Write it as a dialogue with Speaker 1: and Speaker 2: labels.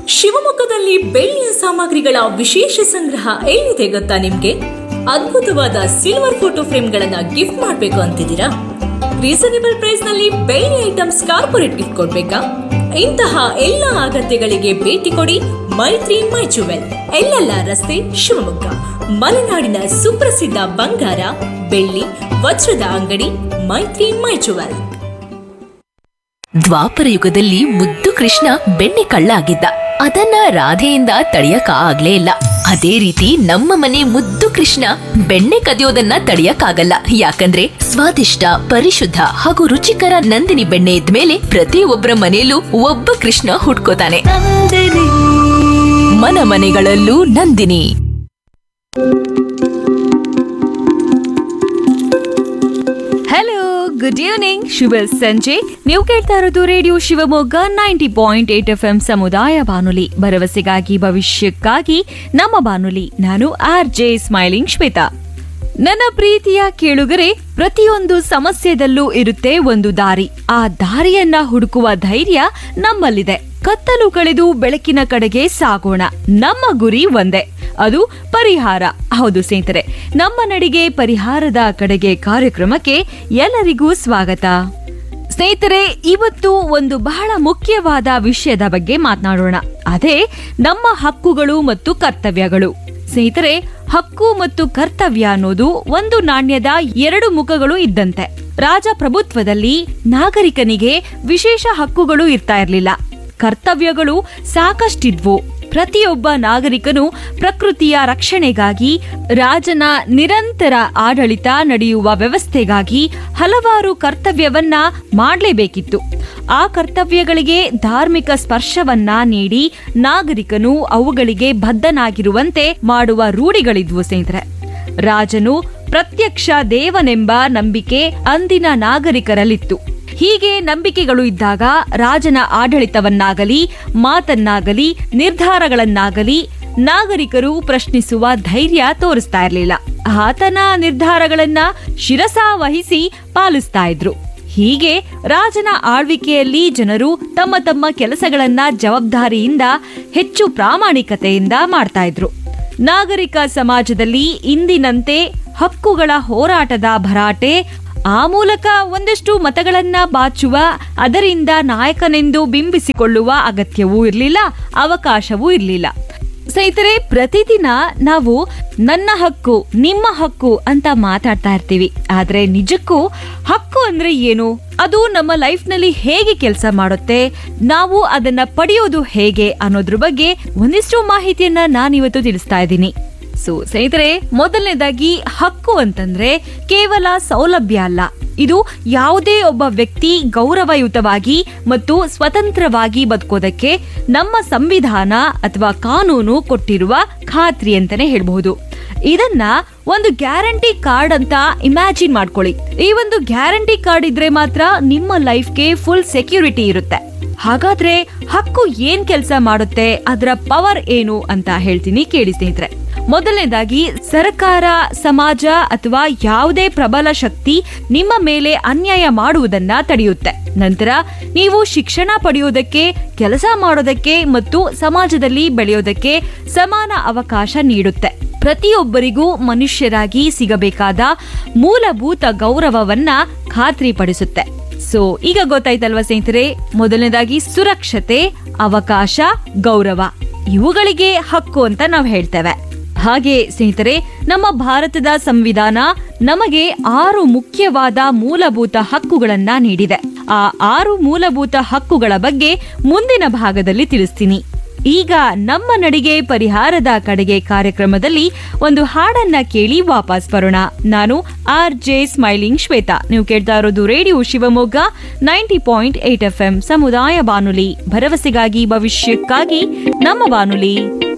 Speaker 1: ಶಿವಮೊಗ್ಗದಲ್ಲಿ ಬೆಳ್ಳಿಯ ಸಾಮಗ್ರಿಗಳ ವಿಶೇಷ ಸಂಗ್ರಹ ಎಲ್ಲಿದೆ ಗೊತ್ತಾ ನಿಮ್ಗೆ ಅದ್ಭುತವಾದ ಸಿಲ್ವರ್ ಫೋಟೋ ಫ್ರೇಮ್ಗಳನ್ನ ಗಿಫ್ಟ್ ಮಾಡಬೇಕು ಅಂತಿದ್ದೀರಾ ರೀಸನೇಬಲ್ ಪ್ರೈಸ್ ನಲ್ಲಿ ಬೆಳ್ಳಿ ಐಟಮ್ಸ್ ಕಾರ್ಪೊರೇಟ್ ಗಿಫ್ಟ್ ಕೊಡ್ಬೇಕಾ ಇಂತಹ ಎಲ್ಲ ಅಗತ್ಯಗಳಿಗೆ ಭೇಟಿ ಕೊಡಿ ಮೈತ್ರಿ ಮೈ ಜುವೆಲ್ ಎಲ್ಲೆಲ್ಲ ರಸ್ತೆ ಶಿವಮೊಗ್ಗ ಮಲೆನಾಡಿನ ಸುಪ್ರಸಿದ್ಧ ಬಂಗಾರ ಬೆಳ್ಳಿ ವಜ್ರದ ಅಂಗಡಿ ಮೈತ್ರಿ ಮೈ ಜುವೆಲ್
Speaker 2: ದ್ವಾಪರ ಯುಗದಲ್ಲಿ ಮುದ್ದು ಕೃಷ್ಣ ಬೆಣ್ಣೆ ಕಳ್ಳ ಆಗಿದ್ದ ಅದನ್ನ ರಾಧೆಯಿಂದ ತಡೆಯಕ ಆಗ್ಲೇ ಇಲ್ಲ ಅದೇ ರೀತಿ ನಮ್ಮ ಮನೆ ಮುದ್ದು ಕೃಷ್ಣ ಬೆಣ್ಣೆ ಕದಿಯೋದನ್ನ ತಡೆಯಕ್ಕಾಗಲ್ಲ ಯಾಕಂದ್ರೆ ಸ್ವಾದಿಷ್ಟ ಪರಿಶುದ್ಧ ಹಾಗೂ ರುಚಿಕರ ನಂದಿನಿ ಬೆಣ್ಣೆ ಇದ್ಮೇಲೆ ಪ್ರತಿಯೊಬ್ಬರ ಮನೆಯಲ್ಲೂ ಒಬ್ಬ ಕೃಷ್ಣ ಹುಟ್ಕೋತಾನೆ ಮನ ಮನೆಗಳಲ್ಲೂ ನಂದಿನಿ
Speaker 3: ಹಲೋ ಗುಡ್ ಈವ್ನಿಂಗ್ ಶುಭ ಸಂಜೆ ನೀವು ಕೇಳ್ತಾ ಇರೋದು radio Shivamogga ninety point eight F M ಸಮುದಾಯ ಬಾನುಲಿ ಭರವಸೆಗಾಗಿ ಭವಿಷ್ಯಕ್ಕಾಗಿ ನಮ್ಮ ಬಾನುಲಿ ನಾನು ಆರ್ ಜೆ ಸ್ಮೈಲಿಂಗ್ ಶ್ವೇತಾ ನನ್ನ ಪ್ರೀತಿಯ ಕೇಳುಗರೆ ಪ್ರತಿಯೊಂದು ಸಮಸ್ಯೆದಲ್ಲೂ ಇರುತ್ತೆ ಒಂದು ದಾರಿ ಆ ದಾರಿಯನ್ನ ಹುಡುಕುವ ಧೈರ್ಯ ನಮ್ಮಲ್ಲಿದೆ ಕತ್ತಲು ಕಳೆದು ಬೆಳಕಿನ ಕಡೆಗೆ ಸಾಗೋಣ ನಮ್ಮ ಗುರಿ ಒಂದೇ ಅದು ಪರಿಹಾರ ಹೌದು ಸ್ನೇಹಿತರೆ ನಮ್ಮ ನಡಿಗೆ ಪರಿಹಾರದ ಕಡೆಗೆ ಕಾರ್ಯಕ್ರಮಕ್ಕೆ ಎಲ್ಲರಿಗೂ ಸ್ವಾಗತ ಸ್ನೇಹಿತರೆ ಇವತ್ತು ಒಂದು ಬಹಳ ಮುಖ್ಯವಾದ ವಿಷಯದ ಬಗ್ಗೆ ಮಾತನಾಡೋಣ ಅದೇ ನಮ್ಮ ಹಕ್ಕುಗಳು ಮತ್ತು ಕರ್ತವ್ಯಗಳು ಸ್ನೇಹಿತರೆ ಹಕ್ಕು ಮತ್ತು ಕರ್ತವ್ಯ ಅನ್ನೋದು ಒಂದು ನಾಣ್ಯದ ಎರಡು ಮುಖಗಳು ಇದ್ದಂತೆ ರಾಜಪ್ರಭುತ್ವದಲ್ಲಿ ನಾಗರಿಕನಿಗೆ ವಿಶೇಷ ಹಕ್ಕುಗಳು ಇರ್ತಾ ಇರಲಿಲ್ಲ ಕರ್ತವ್ಯಗಳು ಸಾಕಷ್ಟಿದ್ವು ಪ್ರತಿಯೊಬ್ಬ ನಾಗರಿಕನು ಪ್ರಕೃತಿಯ ರಕ್ಷಣೆಗಾಗಿ ರಾಜನ ನಿರಂತರ ಆಡಳಿತ ನಡೆಯುವ ವ್ಯವಸ್ಥೆಗಾಗಿ ಹಲವಾರು ಕರ್ತವ್ಯವನ್ನ ಮಾಡಲೇಬೇಕಿತ್ತು ಆ ಕರ್ತವ್ಯಗಳಿಗೆ ಧಾರ್ಮಿಕ ಸ್ಪರ್ಶವನ್ನ ನೀಡಿ ನಾಗರಿಕನು ಅವುಗಳಿಗೆ ಬದ್ಧನಾಗಿರುವಂತೆ ಮಾಡುವ ರೂಢಿಗಳಿದ್ವು ಸ್ನೇಹಿತರೆ ರಾಜನು ಪ್ರತ್ಯಕ್ಷ ದೇವನೆಂಬ ನಂಬಿಕೆ ಅಂದಿನ ನಾಗರಿಕರಲ್ಲಿತ್ತು ಹೀಗೆ ನಂಬಿಕೆಗಳು ಇದ್ದಾಗ ರಾಜನ ಆಡಳಿತವನ್ನಾಗಲಿ ಮಾತನ್ನಾಗಲಿ ನಿರ್ಧಾರಗಳನ್ನಾಗಲಿ ನಾಗರಿಕರು ಪ್ರಶ್ನಿಸುವ ಧೈರ್ಯ ತೋರಿಸ್ತಾ ಇರಲಿಲ್ಲ ಆತನ ನಿರ್ಧಾರಗಳನ್ನ ಶಿರಸಾ ವಹಿಸಿ ಪಾಲಿಸ್ತಾ ಇದ್ರು ಹೀಗೆ ರಾಜನ ಆಳ್ವಿಕೆಯಲ್ಲಿ ಜನರು ತಮ್ಮ ತಮ್ಮ ಕೆಲಸಗಳನ್ನ ಜವಾಬ್ದಾರಿಯಿಂದ ಹೆಚ್ಚು ಪ್ರಾಮಾಣಿಕತೆಯಿಂದ ಮಾಡ್ತಾ ಇದ್ರು ನಾಗರಿಕ ಸಮಾಜದಲ್ಲಿ ಇಂದಿನಂತೆ ಹಕ್ಕುಗಳ ಹೋರಾಟದ ಭರಾಟೆ ಆ ಮೂಲಕ ಒಂದಷ್ಟು ಮತಗಳನ್ನ ಬಾಚುವ ಅದರಿಂದ ನಾಯಕನೆಂದು ಬಿಂಬಿಸಿಕೊಳ್ಳುವ ಅಗತ್ಯವೂ ಇರಲಿಲ್ಲ ಅವಕಾಶವೂ ಇರಲಿಲ್ಲ ಸ್ನೇಹಿತರೆ ಪ್ರತಿದಿನ ನಾವು ನನ್ನ ಹಕ್ಕು ನಿಮ್ಮ ಹಕ್ಕು ಅಂತ ಮಾತಾಡ್ತಾ ಇರ್ತೀವಿ ಆದ್ರೆ ನಿಜಕ್ಕೂ ಹಕ್ಕು ಅಂದ್ರೆ ಏನು ಅದು ನಮ್ಮ ಲೈಫ್ ನಲ್ಲಿ ಹೇಗೆ ಕೆಲಸ ಮಾಡುತ್ತೆ ನಾವು ಅದನ್ನ ಪಡೆಯೋದು ಹೇಗೆ ಅನ್ನೋದ್ರ ಬಗ್ಗೆ ಒಂದಿಷ್ಟು ಮಾಹಿತಿಯನ್ನ ನಾನಿವತ್ತು ತಿಳಿಸ್ತಾ ಇದ್ದೀನಿ ಸೊ ಸ್ನೇಹಿತರೆ ಮೊದಲನೇದಾಗಿ ಹಕ್ಕು ಅಂತಂದ್ರೆ ಕೇವಲ ಸೌಲಭ್ಯ ಅಲ್ಲ ಇದು ಯಾವುದೇ ಒಬ್ಬ ವ್ಯಕ್ತಿ ಗೌರವಯುತವಾಗಿ ಮತ್ತು ಸ್ವತಂತ್ರವಾಗಿ ಬದುಕೋದಕ್ಕೆ ನಮ್ಮ ಸಂವಿಧಾನ ಅಥವಾ ಕಾನೂನು ಕೊಟ್ಟಿರುವ ಖಾತ್ರಿ ಅಂತಾನೆ ಹೇಳ್ಬಹುದು ಇದನ್ನ ಒಂದು ಗ್ಯಾರಂಟಿ ಕಾರ್ಡ್ ಅಂತ ಇಮ್ಯಾಜಿನ್ ಮಾಡ್ಕೊಳ್ಳಿ ಈ ಒಂದು ಗ್ಯಾರಂಟಿ ಕಾರ್ಡ್ ಇದ್ರೆ ಮಾತ್ರ ನಿಮ್ಮ ಲೈಫ್ಗೆ ಫುಲ್ ಸೆಕ್ಯೂರಿಟಿ ಇರುತ್ತೆ ಹಾಗಾದ್ರೆ ಹಕ್ಕು ಏನ್ ಕೆಲಸ ಮಾಡುತ್ತೆ ಅದರ ಪವರ್ ಏನು ಅಂತ ಹೇಳ್ತೀನಿ ಕೇಳಿ ಸ್ನೇಹಿತರೆ ಮೊದಲನೇದಾಗಿ ಸರ್ಕಾರ ಸಮಾಜ ಅಥವಾ ಯಾವುದೇ ಪ್ರಬಲ ಶಕ್ತಿ ನಿಮ್ಮ ಮೇಲೆ ಅನ್ಯಾಯ ಮಾಡುವುದನ್ನ ತಡೆಯುತ್ತೆ ನಂತರ ನೀವು ಶಿಕ್ಷಣ ಪಡೆಯುವುದಕ್ಕೆ ಕೆಲಸ ಮಾಡೋದಕ್ಕೆ ಮತ್ತು ಸಮಾಜದಲ್ಲಿ ಬೆಳೆಯೋದಕ್ಕೆ ಸಮಾನ ಅವಕಾಶ ನೀಡುತ್ತೆ ಪ್ರತಿಯೊಬ್ಬರಿಗೂ ಮನುಷ್ಯರಾಗಿ ಸಿಗಬೇಕಾದ ಮೂಲಭೂತ ಗೌರವವನ್ನ ಖಾತ್ರಿಪಡಿಸುತ್ತೆ ಸೊ ಈಗ ಗೊತ್ತಾಯ್ತಲ್ವಾ ಸ್ನೇಹಿತರೆ ಮೊದಲನೇದಾಗಿ ಸುರಕ್ಷತೆ ಅವಕಾಶ ಗೌರವ ಇವುಗಳಿಗೆ ಹಕ್ಕು ಅಂತ ನಾವು ಹೇಳ್ತೇವೆ ಹಾಗೆ ಸ್ನೇಹಿತರೆ ನಮ್ಮ ಭಾರತದ ಸಂವಿಧಾನ ನಮಗೆ ಆರು ಮುಖ್ಯವಾದ ಮೂಲಭೂತ ಹಕ್ಕುಗಳನ್ನ ನೀಡಿದೆ ಆ ಆರು ಮೂಲಭೂತ ಹಕ್ಕುಗಳ ಬಗ್ಗೆ ಮುಂದಿನ ಭಾಗದಲ್ಲಿ ತಿಳಿಸ್ತೀನಿ ಈಗ ನಮ್ಮ ನಡಿಗೆ ಪರಿಹಾರದ ಕಡೆಗೆ ಕಾರ್ಯಕ್ರಮದಲ್ಲಿ ಒಂದು ಹಾಡನ್ನ ಕೇಳಿ ವಾಪಸ್ ಬರೋಣ ನಾನು ಆರ್ ಜೆ ಸ್ಮೈಲಿಂಗ್ ಶ್ವೇತಾ ನೀವು ಕೇಳ್ತಾ ಇರೋದು radio Shivamogga ninety point eight F M ಸಮುದಾಯ ಬಾನುಲಿ ಭರವಸೆಗಾಗಿ ಭವಿಷ್ಯಕ್ಕಾಗಿ ನಮ್ಮ ಬಾನುಲಿ